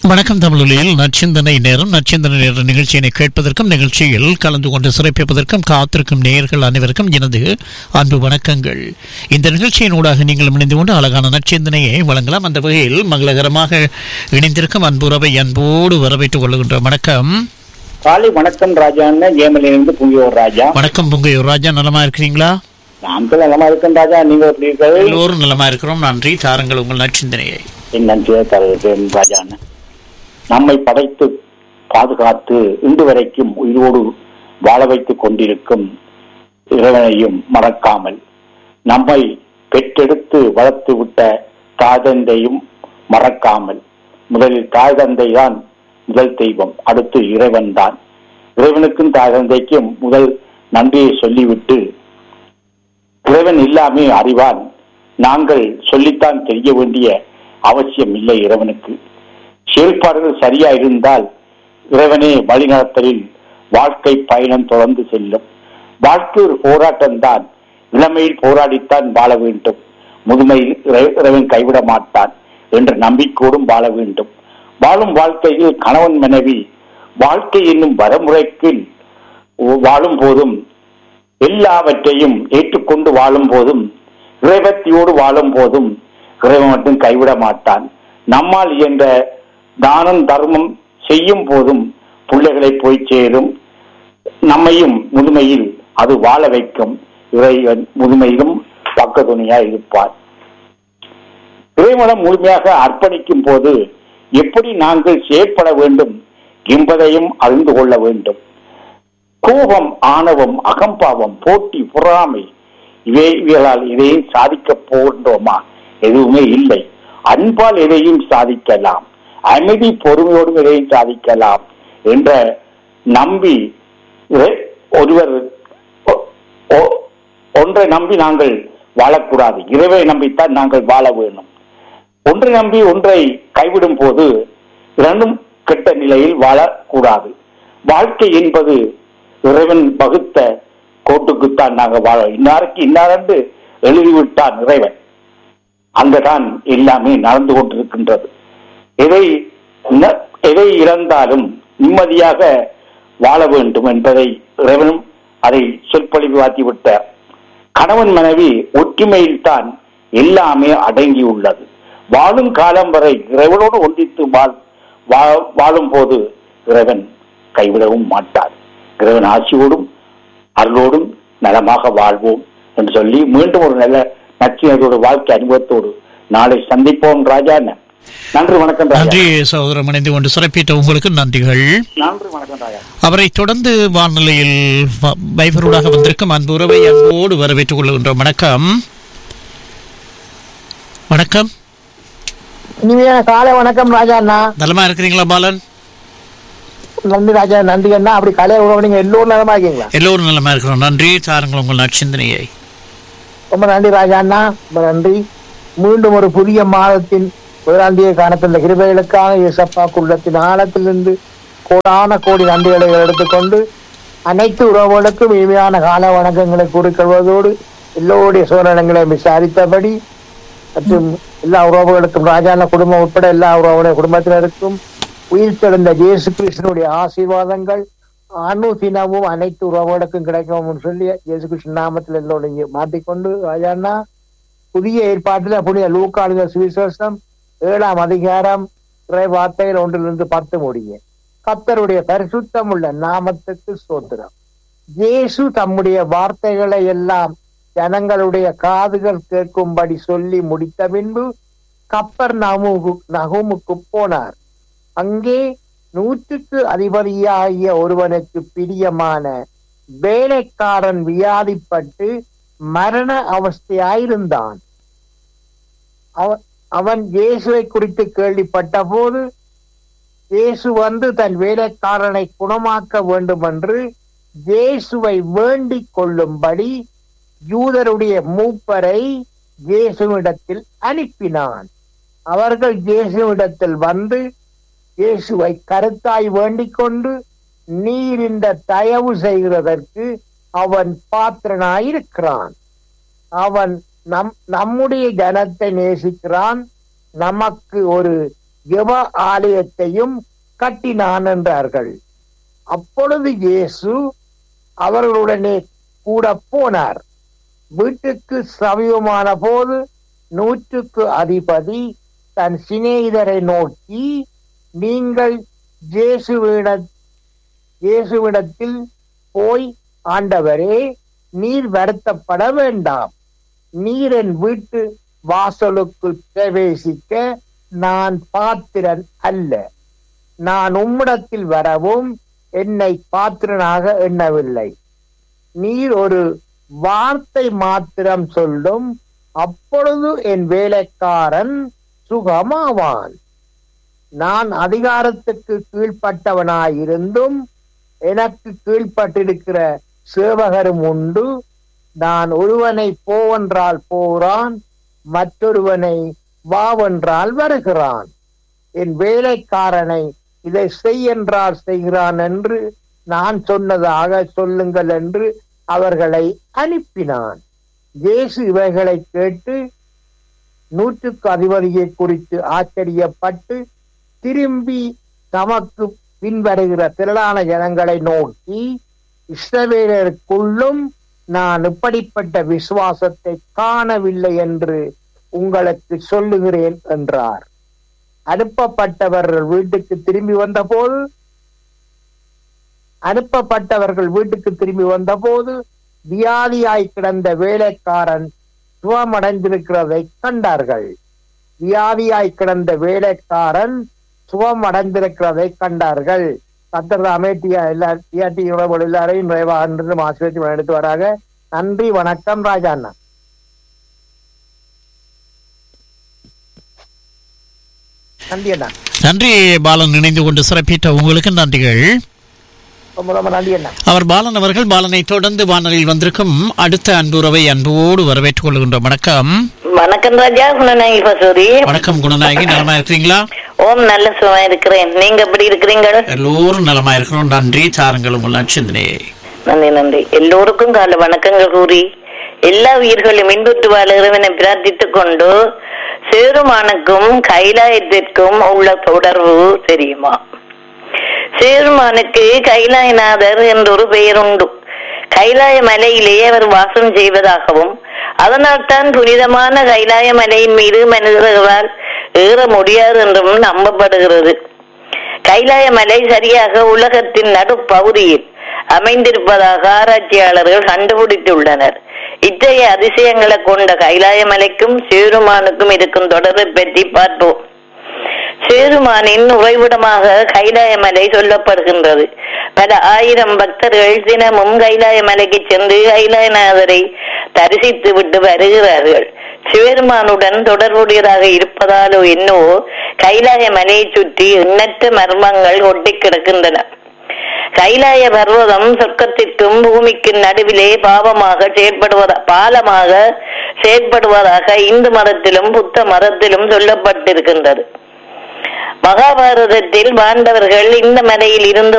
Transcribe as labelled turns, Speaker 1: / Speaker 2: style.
Speaker 1: வணக்கம் தமிழொலியில் நச்சிந்தனை நேரம் நச்சிந்தனை நேர நிகழ்ச்சியினை கேட்பதற்கும் நிகழ்ச்சியில் கலந்து கொண்டு சிறப்பிப்பதற்கும் காத்திருக்கும் நேயர்கள் அனைவருக்கும் எனது அன்பு வணக்கங்கள் இந்த நிகழ்ச்சியின் ஊடாக நீங்கள் இணைந்து கொண்டு அழகான நச்சிந்தனையை வழங்கலாம் அந்த வகையில் மங்களகரமாக இணைந்திருக்கும் அன்புறவை அன்போடு வரவேற்றுக் கொள்கின்ற வணக்கம்
Speaker 2: காலை வணக்கம் ராஜான்னு ஏமலிலிருந்து புங்கியோர் ராஜா
Speaker 1: வணக்கம் பொங்கையூர் ராஜா நலமா இருக்கிறீங்களா
Speaker 2: நாமக்கல் நலமா இருக்கேன் ராஜா நீங்க எப்படி இருக்கிறது
Speaker 1: எல்லோரும் நலமா இருக்கிறோம் நன்றி தாருங்கள் உங்கள் நச்சிந்தனையை
Speaker 2: என் நன்றியை தருகிறேன் ராஜான்னு நம்மை படைத்து பாதுகாத்து இன்று வரைக்கும் உயிரோடு வாழ வைத்துக் கொண்டிருக்கும் இறைவனையும் மறக்காமல் நம்மை பெற்றெடுத்து வளர்த்து விட்ட தாய் தந்தையும் மறக்காமல் முதலில் தாய் தந்தை தான் முதல் தெய்வம் அடுத்து இறைவன் தான் இறைவனுக்கும் தாய் தந்தைக்கும் முதல் நன்றியை சொல்லிவிட்டு இறைவன் இல்லாமே அறிவான் நாங்கள் சொல்லித்தான் தெரிய வேண்டிய அவசியம் இல்லை இறைவனுக்கு செயல்பாடுகள் சரியா இருந்தால் இறைவனே வழிநடத்தலில் வாழ்க்கை பயணம் தொடர்ந்து செல்லும் வாழ்க்கை ஒரு போராட்டம் தான் இளமையில் போராடித்தான் வாழ வேண்டும் முதுமையில் இறை- இறைவன் கைவிட மாட்டான் என்ற நம்பிக்கையோடும் வாழ வேண்டும் வாழும் வாழ்க்கையில் கணவன் மனைவி வாழ்க்கை என்னும் வரமுறைக்கு வாழும் போதும் எல்லாவற்றையும் ஏற்றுக்கொண்டு வாழும் போதும் இறைபக்தியோடு வாழும் போதும் இறைவன் மட்டும் கைவிட மாட்டான் நம்மால் இயன்ற தானம் தர்மம் செய்யும் போதும் பிள்ளைகளை போய் சேரும் நம்மையும் முதுமையில் அது வாழ வைக்கும் இறைவன் முதுமையிலும் பக்க துணையா இருப்பார் இறைவனம் முழுமையாக அர்ப்பணிக்கும் போது எப்படி நாங்கள் செயற்பட வேண்டும் என்பதையும் அறிந்து கொள்ள வேண்டும் கோபம் ஆணவம் அகம்பாவம் போட்டி பொறாமை இவை இவைகளால் எதையும் சாதிக்க போகின்றோமா எதுவுமே இல்லை அன்பால் எதையும் சாதிக்கலாம் அமைதி பொறுமையோடும் எதையும் சாதிக்கலாம் என்ற நம்பி இறை- ஒருவர் ஒ- ஒ- ஒன்றை நம்பி நாங்கள் வாழக்கூடாது இறைவை நம்பித்தான் நாங்கள் வாழ வேண்டும் ஒன்றை நம்பி ஒன்றை கைவிடும் போது இரண்டும் கெட்ட நிலையில் வாழக்கூடாது வாழ்க்கை என்பது இறைவன் வகுத்த கோட்டுக்குத்தான் நாங்கள் வாழ இன்னாருக்கு இன்னாரென்று எழுதிவிட்டான் இறைவன் அங்கதான் எல்லாமே நடந்து கொண்டிருக்கின்றது எதை ந- எதை இழந்தாலும் நிம்மதியாக வாழ வேண்டும் என்பதை இறைவனும் அதை சொற்பொழிவு வாத்திவிட்டார் கணவன் மனைவி ஒற்றுமையில் தான் எல்லாமே அடங்கியுள்ளது வாழும் காலம் வரை இறைவனோடு ஒன்றித்து வாழ் வா- வாழும் போது இறைவன் கைவிடவும் மாட்டார் இறைவன் ஆட்சியோடும் அருளோடும் நலமாக வாழ்வோம் என்று சொல்லி மீண்டும் ஒரு நல்ல நச்சினத்தோடு வாழ்க்கை அனுபவத்தோடு நாளை சந்திப்போம் ராஜா நன்றி வணக்கம் ராஜா
Speaker 1: நன்றி சகோதரம் இணைந்து கொண்டு சிறப்பித்த உங்களுக்கு நன்றிகள்
Speaker 2: நன்றி வணக்கம் ராஜா
Speaker 1: அவரை தொடர்ந்து வானொலியில் வ- வைபரூடாக வந்திருக்கும் அன்பு உறவை அன்போடு வரவேற்றுக் கொள்கின்றோம் வணக்கம் வணக்கம்
Speaker 3: இனிமையான காலை வணக்கம் ராஜா அண்ணா
Speaker 1: நலமா இருக்கிறீங்களா பாலன்
Speaker 3: நன்றி ராஜா நன்றி அண்ணா அப்படி கலையை உறவு நீங்க எல்லோரும் நலமா இருக்கீங்களா
Speaker 1: எல்லோரும் நலமா இருக்கிறோம் நன்றி தாருங்கள் உங்கள் நற்சிந்தனையை
Speaker 3: ரொம்ப நன்றி ராஜா அண்ணா ரொம்ப நன்றி மீண்டும் ஒரு புதிய மாதத்தின் முதலாம் தேதி காணப்பட்ட கிருபைகளுக்காக இயேசப்பா குள்ளத்தின் ஆழத்திலிருந்து கோடான கோடி நன்றிகளை எடுத்துக்கொண்டு அனைத்து உறவுகளுக்கும் இனிமையான கால வணக்கங்களை கூறிக்கொள்வதோடு எல்லோருடைய சூழ்நிலங்களை விசாரித்தபடி மற்றும் எல்லா உறவுகளுக்கும் ராஜான குடும்பம் உட்பட எல்லா உறவுடைய குடும்பத்தினருக்கும் உயிர் தெழுந்த இயேசு கிருஷ்ணனுடைய ஆசீர்வாதங்கள் அனுதினமும் அனைத்து உறவுகளுக்கும் கிடைக்கும் சொல்லி இயேசு கிருஷ்ணன் நாமத்தில் எல்லோரையும் மாட்டிக்கொண்டு ராஜாண்ணா புதிய ஏற்பாட்டில் புனித லூக்காளுத சுவிசேஷம் ஏழாம் அதிகாரம் இறை வார்த்தைகள் ஒன்றிலிருந்து பத்து முடிய கர்த்தருடைய பரிசுத்தம் உள்ள நாமத்துக்கு சோத்திரம் இயேசு தம்முடைய வார்த்தைகளை எல்லாம் ஜனங்களுடைய காதுகள் கேட்கும்படி சொல்லி முடித்த பின்பு கப்பர் நகுமுக்கு நகுமுக்கு போனார் அங்கே நூற்றுக்கு அதிபதியாகிய ஒருவனுக்கு பிரியமான வேலைக்காரன் வியாதிப்பட்டு மரண அவஸ்தையாயிருந்தான் அவ- அவன் இயேசுவை குறித்து கேள்விப்பட்ட போது இயேசு வந்து தன் வேலைக்காரனை குணமாக்க வேண்டும் என்று இயேசுவை வேண்டிக் கொள்ளும்படி யூதருடைய மூப்பரை இயேசுவிடத்தில் அனுப்பினான் அவர்கள் இயேசுவிடத்தில் வந்து இயேசுவை கருத்தாய் வேண்டிக் கொண்டு நீர் இந்த தயவு செய்கிறதற்கு அவன் பாத்திரனாயிருக்கிறான் அவன் நம் நம்முடைய ஜனத்தை நேசிக்கிறான் நமக்கு ஒரு ஜெப ஆலயத்தையும் கட்டினான் என்றார்கள் அப்பொழுது இயேசு அவர்களுடனே கூட போனார் வீட்டுக்கு சமீபமான போது நூற்றுக்கு அதிபதி தன் சிநேகிதரை நோக்கி நீங்கள் இயேசுவிட இயேசுவிடத்தில் போய் ஆண்டவரே நீர் வருத்தப்பட வேண்டாம் நீர் என் வீட்டு வாசலுக்குள் பிரவேசிக்க நான் பாத்திரன் அல்ல நான் உம்மிடத்தில் வரவும் என்னை பாத்திரனாக எண்ணவில்லை நீர் ஒரு வார்த்தை மாத்திரம் சொல்லும் அப்பொழுது என் வேலைக்காரன் சுகமாவான் நான் அதிகாரத்துக்கு கீழ்ப்பட்டவனாயிருந்தும் எனக்கு கீழ்ப்பட்டிருக்கிற சேவகரும் உண்டு நான் ஒருவனை போவென்றால் போகிறான் மற்றொருவனை வாவென்றால் வருகிறான் என் வேலைக்காரனை இதை செய் என்றால் செய்கிறான் என்று நான் சொன்னதாக சொல்லுங்கள் என்று அவர்களை அனுப்பினான் இயேசு இவைகளை கேட்டு நூற்றுக்கு அதிபதியை குறித்து ஆச்சரியப்பட்டு திரும்பி தமக்கு பின்வருகிற திரளான ஜனங்களை நோக்கி இஸ்ரவேலருக்குள்ளும் நான் இப்படிப்பட்ட விசுவாசத்தை காணவில்லை என்று உங்களுக்கு சொல்லுகிறேன் என்றார் அனுப்பப்பட்டவர்கள் வீட்டுக்கு திரும்பி வந்தபோது அனுப்பப்பட்டவர்கள் வீட்டுக்கு திரும்பி வந்தபோது வியாதியாய் கிடந்த வேலைக்காரன் சுகமடைந்திருக்கிறதை கண்டார்கள் வியாதியாய் கிடந்த வேலைக்காரன் சுகமடைந்திருக்கிறதை கண்டார்கள் கத்தர் அமேட்டியா எல்லா டிஆர்டி உறவுகள் எல்லாரையும் நிறைவாக ஆசிரியத்தை எடுத்து வராங்க நன்றி வணக்கம் ராஜா அண்ணா நன்றி அண்ணா
Speaker 1: நன்றி பாலன் இணைந்து கொண்டு சிறப்பித்த உங்களுக்கு நன்றிகள்
Speaker 3: ரொம்ப ரொம்ப நன்றி அண்ணா
Speaker 1: அவர் பாலன் அவர்கள் பாலனை தொடர்ந்து வானொலியில் வந்திருக்கும் அடுத்த அன்புறவை அன்போடு வரவேற்றுக் கொள்கின்றோம் வணக்கம்
Speaker 4: வணக்கம் ராஜா குணநாயகி பசூரி
Speaker 1: வணக்கம் குணநாயகி நலமா இருக்கிறீங்களா
Speaker 4: ஓம் நல்ல சுகமா இருக்கிறேன் நீங்க எப்படி இருக்கிறீங்க
Speaker 1: எல்லோரும் நலமா இருக்கிறோம் நன்றி சாருங்கள் உங்கள் நச்சிந்தனையை
Speaker 4: நன்றி நன்றி எல்லோருக்கும் கால வணக்கங்கள் கூறி எல்லா உயிர்களும் இன்புற்று வாழ இறைவனை பிரார்த்தித்துக் கொண்டு சேருமானுக்கும் கைலாயத்திற்கும் உள்ள தொடர்பு தெரியுமா சேருமானுக்கு கைலாயநாதர் என்றொரு பெயர் உண்டு கைலாய மலையிலே அவர் வாசம் செய்வதாகவும் அதனால் தான் புனிதமான கைலாய மலையின் மீது மனிதர்களால் ஏற முடியாது என்றும் நம்பப்படுகிறது கைலாய மலை சரியாக உலகத்தின் நடுப்பகுதியில் அமைந்திருப்பதாக ஆராய்ச்சியாளர்கள் கண்டுபிடித்துள்ளனர் இத்தகைய அதிசயங்களை கொண்ட கைலாய மலைக்கும் சேருமானுக்கும் இருக்கும் தொடர்பை பற்றி பார்ப்போம் சேருமானின் உறைவிடமாக கைலாய மலை சொல்லப்படுகின்றது பல ஆயிரம் பக்தர்கள் தினமும் கைலாய மலைக்கு சென்று கைலாயநாதரை தரிசித்து விட்டு வருகிறார்கள் சிவருமானுடன் தொடர்புடையதாக இருப்பதாலோ என்னவோ கைலாய மலையை சுற்றி எண்ணற்ற மர்மங்கள் ஒட்டி கிடக்கின்றன கைலாய பர்வதம் சொர்க்கத்திற்கும் பூமிக்கும் நடுவிலே பாவமாக செயற்படுவதா பாலமாக செயற்படுவதாக இந்து மதத்திலும் புத்த மதத்திலும் சொல்லப்பட்டிருக்கின்றது மகாபாரதத்தில் பாண்டவர்கள் இந்த மலையில் இருந்து